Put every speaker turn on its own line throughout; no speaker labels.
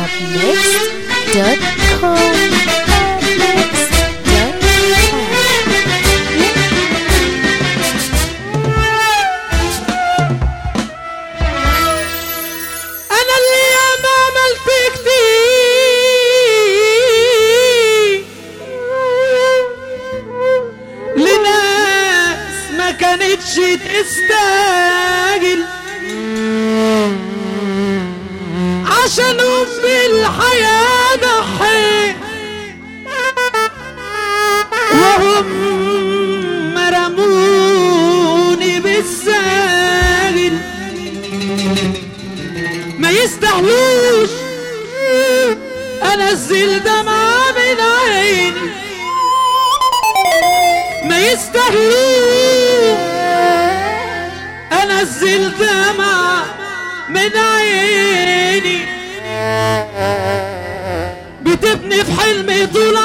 Mix.com
انا اللي ياما عملت كتير لناس ما كانتش تستاهل عشانهم بالحياة ضحيت وهم رموني بالساهل ما يستاهلوش انزل دمعة من عيني ما يستاهلوش انزل دمعة من عيني بتبني في حلمي طول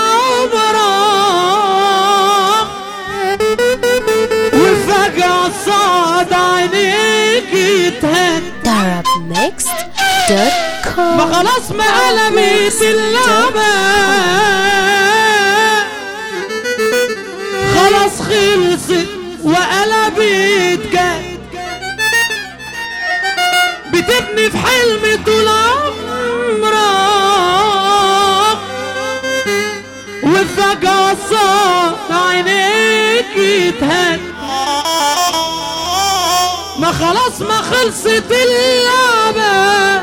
عمرك وفجأة صاد عينيك يتهد
Darabmix.com
ما خلاص ما قلمت اللعبة خلاص خلصت وقلبت جد بتبني في حلم طول عمرك وفجأة صار عينيك يتهد ما خلاص ما خلصت اللعبة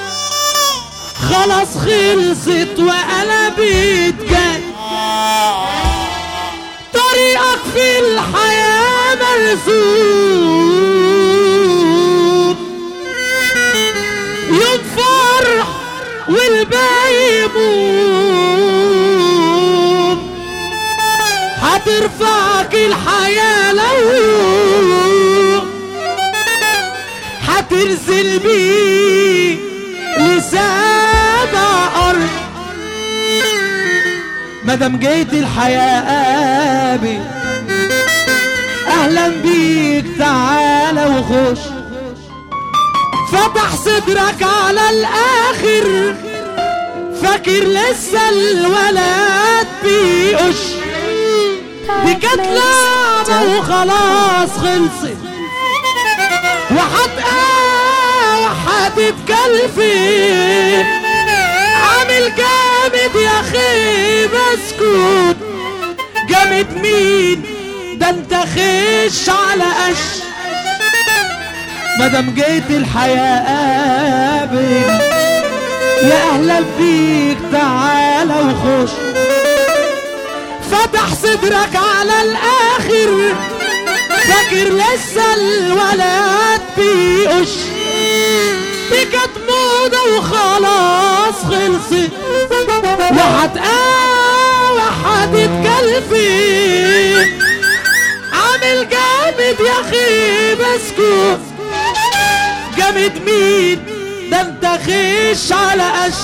خلاص خلصت وقلبت جد طريقك في الحياة مرسوم يوم فرح والباقي يموت هترفعك الحياة لو هتنزل بيه لسابع أرض مادام جيت الحياة قابل أهلا بيك تعالى وخش فتح صدرك على الآخر فاكر لسه الولد بيقش دي كانت لعبة وخلاص خلصت وحتقى وحتتكلفي عامل جامد يا اخي بسكوت جامد مين ده انت خش على قش مادام جيت الحياة قابل يا اهلا بيك تعالى وخش فتح صدرك على الاخر فاكر لسه الولد بيقش دي كانت موضة وخلاص خلصت وهتقاوى هتتكلفي عامل جامد يا اخي بسكوت جامد مين ده انت خش على قش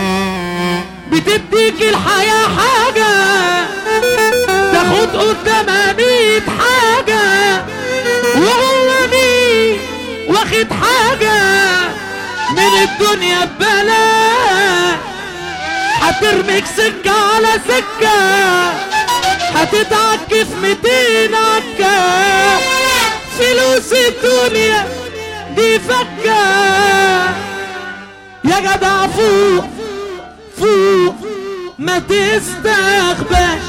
بتديك الحياة حاجة تاخد قدامها ميت حاجة وهو مين واخد حاجة من الدنيا ببلاش هترميك سكة على سكة هتتعك في ميتين عكة فلوس الدنيا دي فكة يا جدع فوق فوق ما تستخباش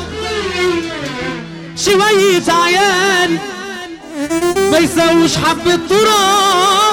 شوية عيال ما يسوش حبة تراب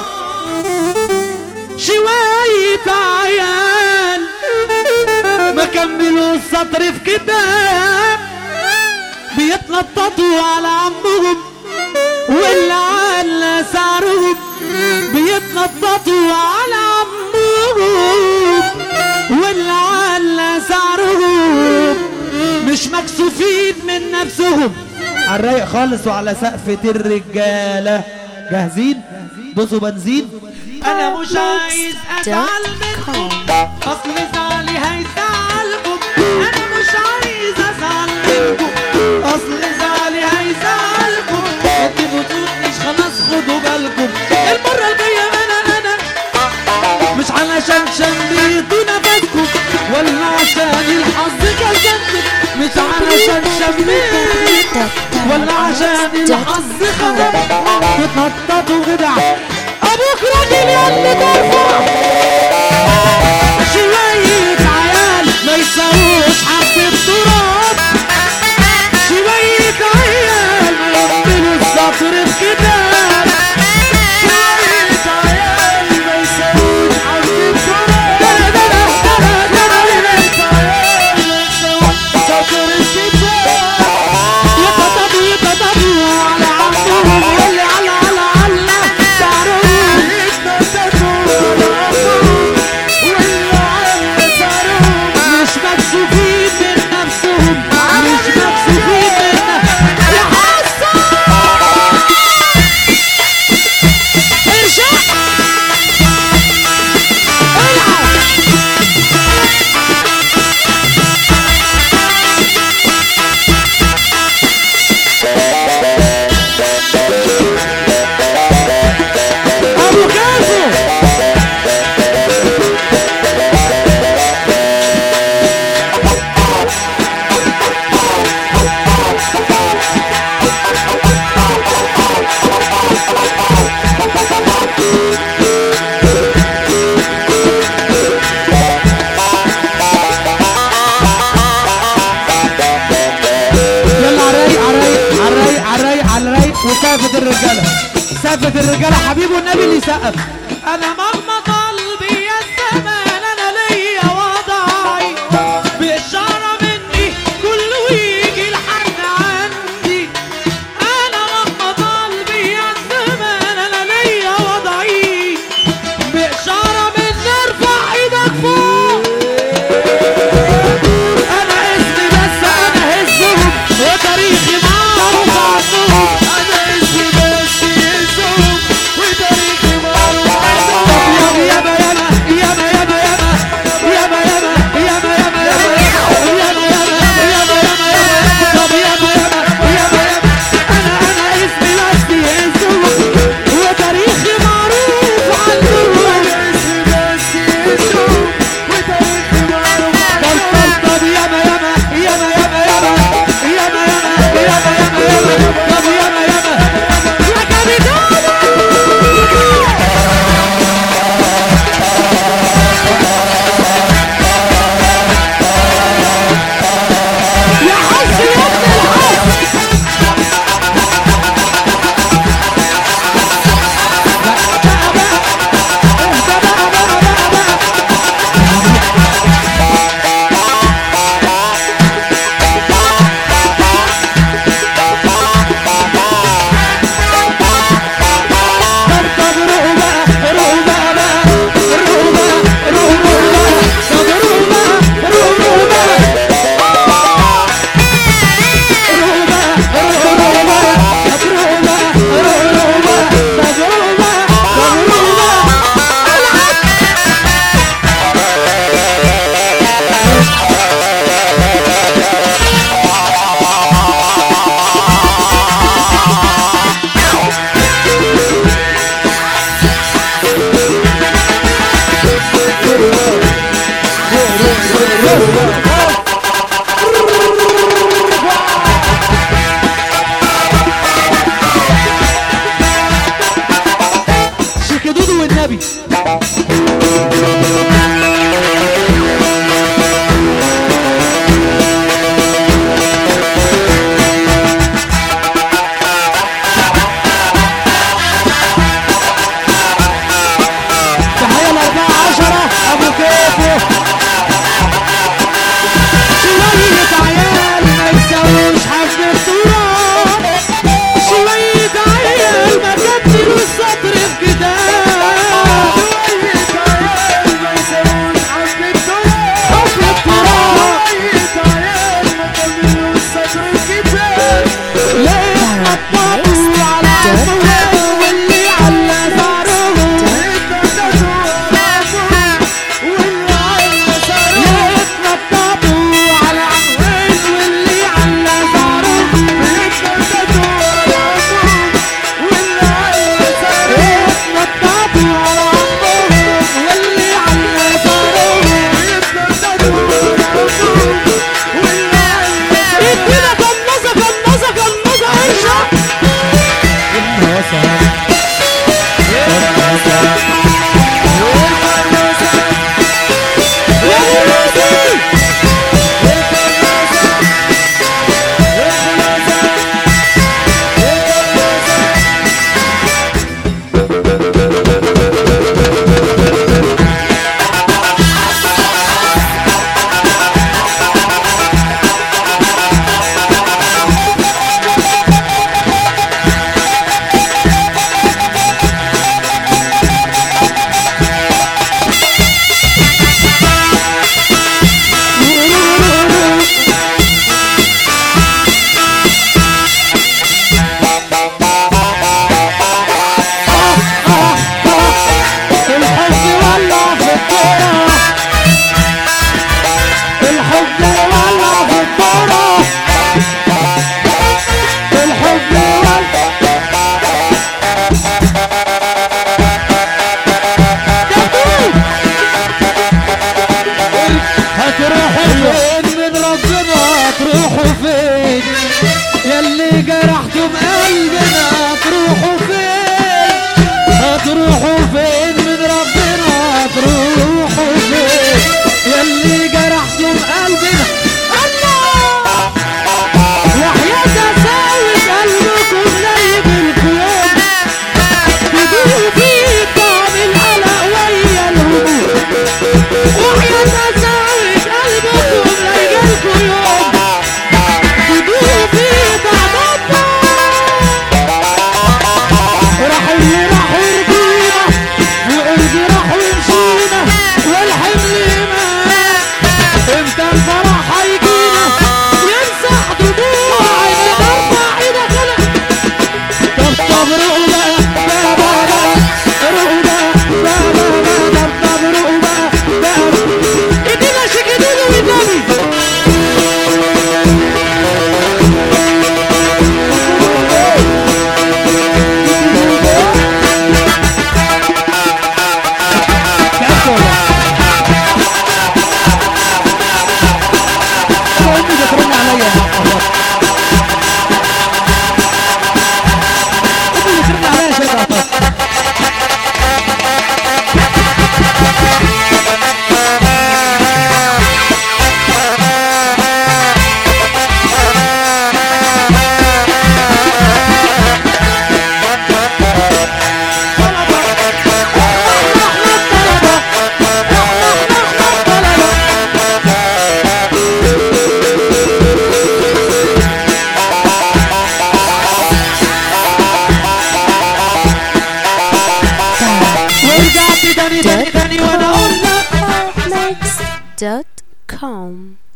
شوية عيال ما كملوا السطر في كتاب بيتنططوا على عمهم واللي على سعرهم بيتنططوا على عمهم واللي على سعرهم مش مكسوفين من نفسهم على الرايق خالص وعلى سقفة الرجالة جاهزين دوسوا بنزين انا مش عايز ازعل منكم اصل زعلي هيزعلكم انا مش عايز ازعل منكم اصل زعلي هيزعلكم انت بتقوليش خلاص خدوا بالكم المرة الجاية انا انا مش علشان شميتوا نفسكم عشان شميت ولا عشان الحظ خدم تتنطط وغدع ابوك راجل يا اللي ترفع شوية عيال ما يساووش حبة تراب شوية عيال ما يمثلوا السطر في كتاب شوية عيال ما يساووش حبة تراب دنا دنا دنا دنا شوية عيال ما يساووش سطر في كتاب يتطبوا يتطبوا على عمهم واللي على على على سعرهم يتنططوا على عمهم واللي على سعرهم مش مكسوفين من نفسهم مش مكسوفين من نفسهم يا حسن ارجع العب ابو كافو يلا عالرايق عالرايق عالرايق عالرايق عالرايق وسقفة الرجالة سقفة الرجالة حبيب النبي اللي يسقف انا مهما قلبي يا الزمان انا ليا وضعي بإشارة مني كله يجي لحد عندي انا مهما قلبي يا الزمان انا ليا وضعي بإشارة مني ارفع ايدك فوق انا اسمي بس انا هزهم وتاريخي معروف عنهم انا اسمي بس هزهم وتاريخي معروف عنهم الحب ولع في الكورة الحب ولع في الكورة الحب ولع هتروحوا فين من ربنا هتروحوا فين ياللي جرحتم قلبنا هتروحوا فين هتروحوا فين من ربنا هتروحوا فين ياللي جرحتم قلبنا الله وحياة اساوي قلبكم زي بالكيوم تدوبوا فيه طعم القلق ويا الهموم وحياة اساوي قلبكم زي الكيوم تدوبوا فيه طعم الطعم راح اللي راح يرضينا وقربي راح ومشينا والحمل ما امتى الفرح هيجينا يمسح دموع اللي ترفع ايدك انا طب طب روقوا بقى بقى بقى بقى روقوا بقى بقى بقى بقى طب طب روقوا بقى بقى ايدينا شكدوني والنبي بجد والله امي بترن عليا امي بترن عليا يا شيخ عطاء ورجعت تاني تاني تاني وانا اقول لك
Next.com